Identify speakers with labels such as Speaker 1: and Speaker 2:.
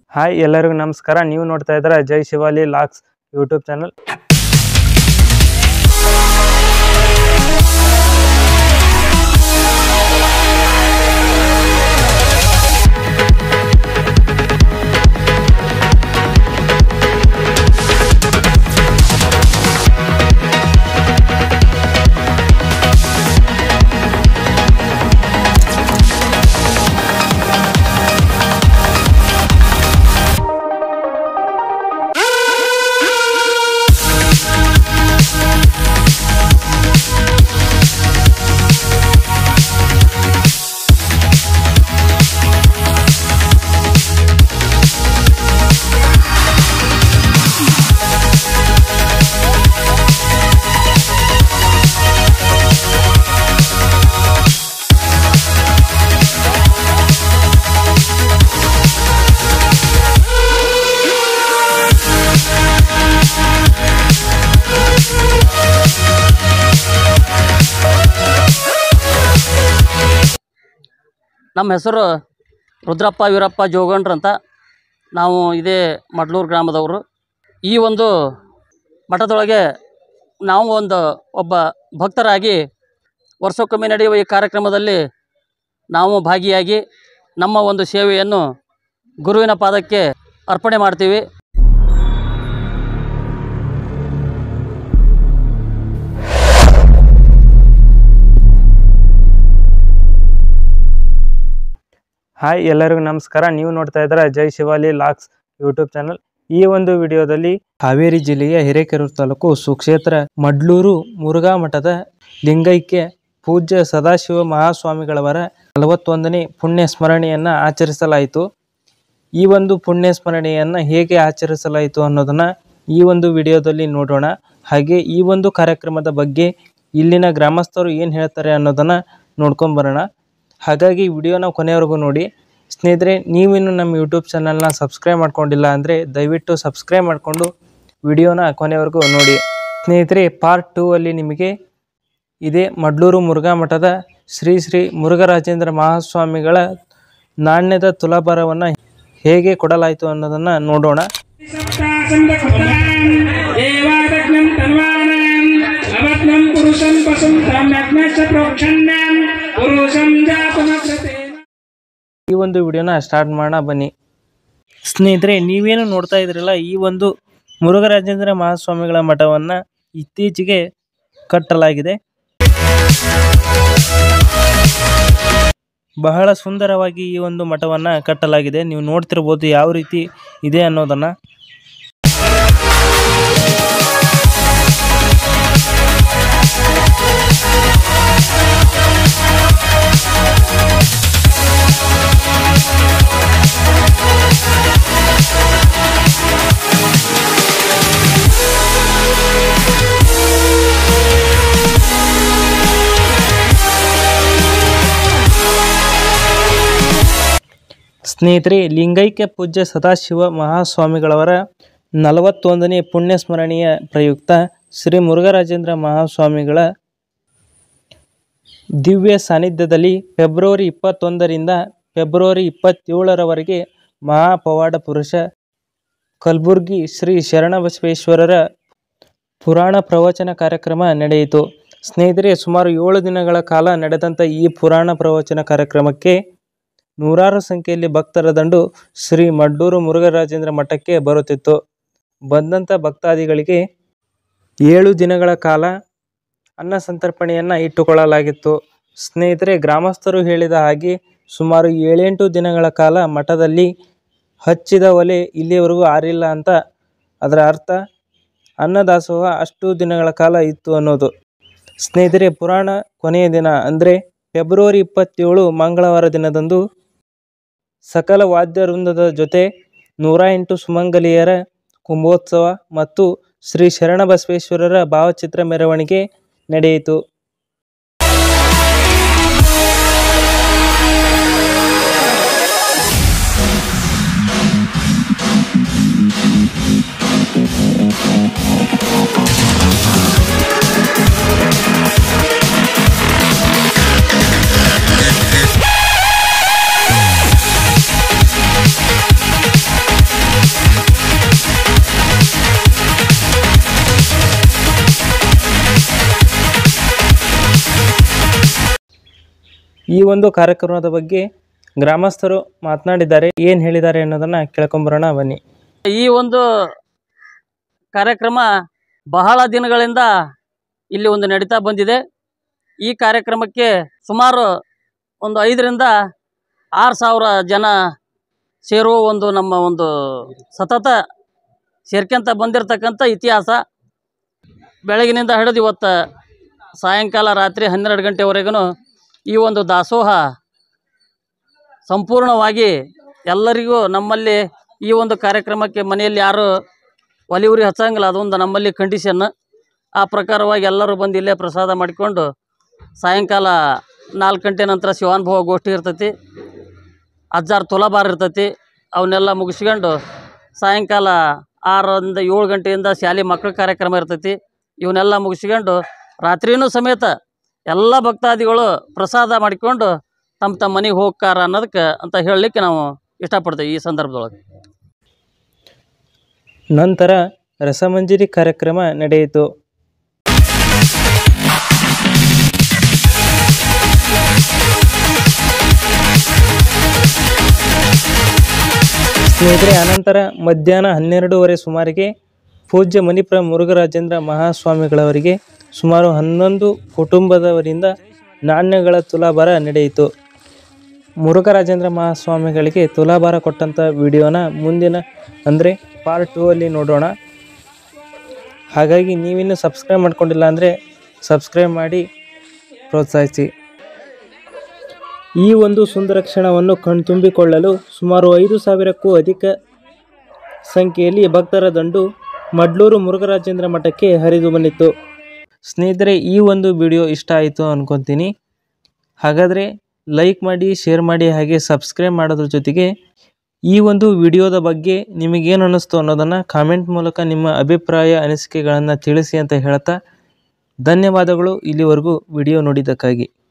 Speaker 1: hi ಎಲ್ಲರಿಗೂ ನಮಸ್ಕಾರ ನೀವು ನೋಡ್ತಾ ಇದ್ದೀರಾ ಜೈ ಶಿವಾಲಿ ಲಾಕ್ಸ್ ಯೂಟ್ಯೂಬ್ ಚಾನಲ್
Speaker 2: ನಮ್ಮ ಹೆಸರು ರುದ್ರಪ್ಪ ವೀರಪ್ಪ ಜೋಗಂಡ್ರ ಅಂತ ನಾವು ಇದೇ ಮಡ್ಲೂರು ಗ್ರಾಮದವರು ಈ ಒಂದು ಮಠದೊಳಗೆ ನಾವು ಒಂದು ಒಬ್ಬ ಭಕ್ತರಾಗಿ ವರ್ಷಕ್ಕೊಮ್ಮೆ ನಡೆಯುವ ಈ ಕಾರ್ಯಕ್ರಮದಲ್ಲಿ ನಾವು ಭಾಗಿಯಾಗಿ ನಮ್ಮ ಒಂದು ಸೇವೆಯನ್ನು ಗುರುವಿನ ಪಾದಕ್ಕೆ ಅರ್ಪಣೆ ಮಾಡ್ತೀವಿ
Speaker 1: ಹಾಯ್ ಎಲ್ಲರಿಗೂ ನಮಸ್ಕಾರ ನೀವು ನೋಡ್ತಾ ಇದ್ದೀರಾ ಜೈ ಶಿವಾಲಿ ಲಾಕ್ಸ್ ಯೂಟ್ಯೂಬ್ ಚಾನಲ್ ಈ ಒಂದು ವಿಡಿಯೋದಲ್ಲಿ ಹಾವೇರಿ ಜಿಲ್ಲೆಯ ಹಿರೇಕೆರೂರು ತಾಲೂಕು ಸುಕ್ಷೇತ್ರ ಮಡ್ಲೂರು ಮುರುಘಾ ಮಠದ ಲಿಂಗೈಕ್ಯ ಪೂಜ್ಯ ಸದಾಶಿವ ಮಹಾಸ್ವಾಮಿಗಳವರ ನಲವತ್ತೊಂದನೇ ಪುಣ್ಯ ಸ್ಮರಣೆಯನ್ನು ಆಚರಿಸಲಾಯಿತು ಈ ಒಂದು ಪುಣ್ಯ ಸ್ಮರಣೆಯನ್ನು ಹೇಗೆ ಆಚರಿಸಲಾಯಿತು ಅನ್ನೋದನ್ನ ಈ ಒಂದು ವಿಡಿಯೋದಲ್ಲಿ ನೋಡೋಣ ಹಾಗೆ ಈ ಒಂದು ಕಾರ್ಯಕ್ರಮದ ಬಗ್ಗೆ ಇಲ್ಲಿನ ಗ್ರಾಮಸ್ಥರು ಏನು ಹೇಳ್ತಾರೆ ಅನ್ನೋದನ್ನ ನೋಡ್ಕೊಂಡ್ ಬರೋಣ ಹಾಗಾಗಿ ವಿಡಿಯೋನ ಕೊನೆವರೆಗೂ ನೋಡಿ ಸ್ನೇಹಿತರೆ ನೀವಿನ್ನು ನಮ್ಮ ಯೂಟ್ಯೂಬ್ ಚಾನಲ್ನ ಸಬ್ಸ್ಕ್ರೈಬ್ ಮಾಡ್ಕೊಂಡಿಲ್ಲ ಅಂದರೆ ದಯವಿಟ್ಟು ಸಬ್ಸ್ಕ್ರೈಬ್ ಮಾಡಿಕೊಂಡು ವಿಡಿಯೋನ ಕೊನೆವರೆಗೂ ನೋಡಿ ಸ್ನೇಹಿತರೆ ಪಾರ್ಟ್ ಟೂ ಅಲ್ಲಿ ನಿಮಗೆ ಇದೇ ಮಡ್ಲೂರು ಮುರುಘಾ ಮಠದ ಶ್ರೀ ಶ್ರೀ ಮುರುಘರಾಜೇಂದ್ರ ಮಹಾಸ್ವಾಮಿಗಳ ನಾಣ್ಯದ ತುಲಾಭಾರವನ್ನು ಹೇಗೆ ಕೊಡಲಾಯಿತು ಅನ್ನೋದನ್ನು ನೋಡೋಣ
Speaker 3: देवादग्नं तन्वानाम् अवग्नं पुरुषं पशुं ताम्यग्नश्च प्रोक्षण्यं पुरुषं जातमकृतेन
Speaker 1: ಈ ಒಂದು ವಿಡಿಯೋನ ಸ್ಟಾರ್ಟ್ ಮಾಡೋಣ ಬನ್ನಿ ಸ್ನೇಹಿತರೆ ನೀವೇನು ನೋಡ್ತಾ ಇದ್ರಲ್ಲ ಈ ಒಂದು ಮುರುಘರಾಜೇಂದ್ರ ಮಹಾಸ್ವಾಮಿಗಳ ಮಠವನ್ನು ಇತ್ತೀಚೆಗೆ ಕಟ್ಟಲಾಗಿದೆ ಬಹಳ ಸುಂದರವಾಗಿ ಈ ಒಂದು ಮಠವನ್ನು ಕಟ್ಟಲಾಗಿದೆ ನೀವು ನೋಡ್ತಿರ್ಬೋದು ಯಾವ ರೀತಿ ಇದೆ ಅನ್ನೋದನ್ನು ಸ್ನೇಹಿತರೆ ಲಿಂಗೈಕ್ಯ ಪೂಜ್ಯ ಸದಾಶಿವ ಮಹಾಸ್ವಾಮಿಗಳವರ ನಲವತ್ತೊಂದನೇ ಪುಣ್ಯ ಸ್ಮರಣೆಯ ಪ್ರಯುಕ್ತ ಶ್ರೀ ಮುರುಘರಾಜೇಂದ್ರ ಮಹಾಸ್ವಾಮಿಗಳ ದಿವ್ಯ ಸಾನ್ನಿಧ್ಯದಲ್ಲಿ ಫೆಬ್ರವರಿ ಇಪ್ಪತ್ತೊಂದರಿಂದ ಫೆಬ್ರವರಿ ಇಪ್ಪತ್ತೇಳರವರೆಗೆ ಮಹಾಪವಾಡ ಪುರುಷ ಕಲಬುರ್ಗಿ ಶ್ರೀ ಶರಣಬಸವೇಶ್ವರರ ಪುರಾಣ ಪ್ರವಚನ ಕಾರ್ಯಕ್ರಮ ನಡೆಯಿತು ಸ್ನೇಹಿತರೆ ಸುಮಾರು ಏಳು ದಿನಗಳ ಕಾಲ ನಡೆದಂಥ ಈ ಪುರಾಣ ಪ್ರವಚನ ಕಾರ್ಯಕ್ರಮಕ್ಕೆ ನೂರಾರು ಸಂಖ್ಯೆಯಲ್ಲಿ ಭಕ್ತರ ದಂಡು ಶ್ರೀ ಮಡ್ಡೂರು ಮುರುಘರಾಜೇಂದ್ರ ಮಠಕ್ಕೆ ಬರುತ್ತಿತ್ತು ಬಂದಂಥ ಭಕ್ತಾದಿಗಳಿಗೆ ಏಳು ದಿನಗಳ ಕಾಲ ಅನ್ನ ಸಂತರ್ಪಣೆಯನ್ನು ಇಟ್ಟುಕೊಳ್ಳಲಾಗಿತ್ತು ಸ್ನೇಹಿತರೆ ಗ್ರಾಮಸ್ಥರು ಹೇಳಿದ ಹಾಗೆ ಸುಮಾರು ಏಳೆಂಟು ದಿನಗಳ ಕಾಲ ಮಠದಲ್ಲಿ ಹಚ್ಚಿದ ಒಲೆ ಇಲ್ಲಿಯವರೆಗೂ ಆರಿಲ್ಲ ಅಂತ ಅದರ ಅರ್ಥ ಅನ್ನದಾಸೋಹ ಅಷ್ಟು ದಿನಗಳ ಕಾಲ ಇತ್ತು ಅನ್ನೋದು ಸ್ನೇಹಿತರೆ ಪುರಾಣ ಕೊನೆಯ ದಿನ ಅಂದರೆ ಫೆಬ್ರವರಿ ಇಪ್ಪತ್ತೇಳು ಮಂಗಳವಾರ ದಿನದಂದು ಸಕಲ ವಾದ್ಯ ವೃಂದದ ಜೊತೆ ನೂರ ಎಂಟು ಸುಮಂಗಲಿಯರ ಕುಂಭೋತ್ಸವ ಮತ್ತು ಶ್ರೀ ಶರಣಬಸವೇಶ್ವರರ ಭಾವಚಿತ್ರ ಮೆರವಣಿಗೆ ನಡೆಯಿತು ಈ ಒಂದು ಕಾರ್ಯಕ್ರಮದ ಬಗ್ಗೆ ಗ್ರಾಮಸ್ಥರು ಮಾತನಾಡಿದ್ದಾರೆ ಏನು ಹೇಳಿದ್ದಾರೆ ಅನ್ನೋದನ್ನು ಕೇಳ್ಕೊಂಬರೋಣ ಬನ್ನಿ
Speaker 2: ಈ ಒಂದು ಕಾರ್ಯಕ್ರಮ ಬಹಳ ದಿನಗಳಿಂದ ಇಲ್ಲಿ ಒಂದು ನಡೀತಾ ಬಂದಿದೆ ಈ ಕಾರ್ಯಕ್ರಮಕ್ಕೆ ಸುಮಾರು ಒಂದು ಐದರಿಂದ ಆರು ಸಾವಿರ ಜನ ಸೇರುವ ಒಂದು ನಮ್ಮ ಒಂದು ಸತತ ಸೇರ್ಕೊಂತ ಬಂದಿರತಕ್ಕಂಥ ಇತಿಹಾಸ ಬೆಳಗಿನಿಂದ ಹಿಡಿದು ಇವತ್ತು ಸಾಯಂಕಾಲ ರಾತ್ರಿ ಹನ್ನೆರಡು ಗಂಟೆವರೆಗೂ ಈ ಒಂದು ದಾಸೋಹ ಸಂಪೂರ್ಣವಾಗಿ ಎಲ್ಲರಿಗೂ ನಮ್ಮಲ್ಲಿ ಈ ಒಂದು ಕಾರ್ಯಕ್ರಮಕ್ಕೆ ಮನೆಯಲ್ಲಿ ಯಾರು ಒಲಿ ಉರಿ ಹಚ್ಚಂಗಿಲ್ಲ ಅದೊಂದು ನಮ್ಮಲ್ಲಿ ಕಂಡೀಷನ್ ಆ ಪ್ರಕಾರವಾಗಿ ಎಲ್ಲರೂ ಬಂದು ಇಲ್ಲೇ ಪ್ರಸಾದ ಮಾಡಿಕೊಂಡು ಸಾಯಂಕಾಲ ನಾಲ್ಕು ಗಂಟೆ ನಂತರ ಶಿವಾನುಭವ ಗೋಷ್ಠಿ ಇರ್ತೈತಿ ಹಜಾರು ತುಲಾಬಾರ್ ಇರ್ತೈತಿ ಅವನ್ನೆಲ್ಲ ಮುಗಿಸ್ಕೊಂಡು ಸಾಯಂಕಾಲ ಆರರಿಂದ ಏಳು ಗಂಟೆಯಿಂದ ಶಾಲೆ ಮಕ್ಕಳ ಕಾರ್ಯಕ್ರಮ ಇರ್ತೈತಿ ಇವನ್ನೆಲ್ಲ ಮುಗಿಸ್ಕೊಂಡು ರಾತ್ರಿನೂ ಸಮೇತ ಎಲ್ಲ ಭಕ್ತಾದಿಗಳು ಪ್ರಸಾದ ಮಾಡಿಕೊಂಡು ತಮ್ಮ ತಮ್ಮ ಮನೆಗೆ ಹೋಗ್ಕಾರ ಅನ್ನೋದಕ್ಕೆ ಅಂತ ಹೇಳಲಿಕ್ಕೆ ನಾವು ಇಷ್ಟಪಡ್ತೇವೆ ಈ ಸಂದರ್ಭದೊಳಗೆ
Speaker 1: ನಂತರ ರಸಮಂಜರಿ ಕಾರ್ಯಕ್ರಮ ನಡೆಯಿತು ಸ್ನೇಹಿತರೆ ಅನಂತರ ಮಧ್ಯಾಹ್ನ ಹನ್ನೆರಡೂವರೆ ಸುಮಾರಿಗೆ ಪೂಜ್ಯ ಮಣಿಪುರ ಮುರುಘರಾಜೇಂದ್ರ ಮಹಾಸ್ವಾಮಿಗಳವರಿಗೆ ಸುಮಾರು ಹನ್ನೊಂದು ಕುಟುಂಬದವರಿಂದ ನಾಣ್ಯಗಳ ತುಲಾಭಾರ ನಡೆಯಿತು ಮುರುಘರಾಜೇಂದ್ರ ಮಹಾಸ್ವಾಮಿಗಳಿಗೆ ತುಲಾಭಾರ ಕೊಟ್ಟಂಥ ವಿಡಿಯೋನ ಮುಂದಿನ ಅಂದರೆ ಪಾರ್ಟ್ ಟೂ ಅಲ್ಲಿ ನೋಡೋಣ ಹಾಗಾಗಿ ನೀವಿನ್ನೂ ಸಬ್ಸ್ಕ್ರೈಬ್ ಮಾಡ್ಕೊಂಡಿಲ್ಲ ಅಂದರೆ ಸಬ್ಸ್ಕ್ರೈಬ್ ಮಾಡಿ ಪ್ರೋತ್ಸಾಹಿಸಿ ಈ ಒಂದು ಸುಂದರ ಕ್ಷಣವನ್ನು ಕಣ್ತುಂಬಿಕೊಳ್ಳಲು ಸುಮಾರು ಐದು ಸಾವಿರಕ್ಕೂ ಅಧಿಕ ಸಂಖ್ಯೆಯಲ್ಲಿ ಭಕ್ತರ ದಂಡು ಮಡ್ಲೂರು ಮುರುಘರಾಜೇಂದ್ರ ಮಠಕ್ಕೆ ಹರಿದು ಬಂದಿತ್ತು ಸ್ನೇಹಿತರೆ ಈ ಒಂದು ವಿಡಿಯೋ ಇಷ್ಟ ಆಯಿತು ಅನ್ಕೊತೀನಿ ಹಾಗಾದರೆ ಲೈಕ್ ಮಾಡಿ ಶೇರ್ ಮಾಡಿ ಹಾಗೆ ಸಬ್ಸ್ಕ್ರೈಬ್ ಮಾಡೋದ್ರ ಜೊತೆಗೆ ಈ ಒಂದು ವಿಡಿಯೋದ ಬಗ್ಗೆ ನಿಮಗೇನು ಅನ್ನಿಸ್ತು ಅನ್ನೋದನ್ನು ಕಾಮೆಂಟ್ ಮೂಲಕ ನಿಮ್ಮ ಅಭಿಪ್ರಾಯ ಅನಿಸಿಕೆಗಳನ್ನು ತಿಳಿಸಿ ಅಂತ ಹೇಳ್ತಾ ಧನ್ಯವಾದಗಳು ಇಲ್ಲಿವರೆಗೂ ವಿಡಿಯೋ ನೋಡಿದ್ದಕ್ಕಾಗಿ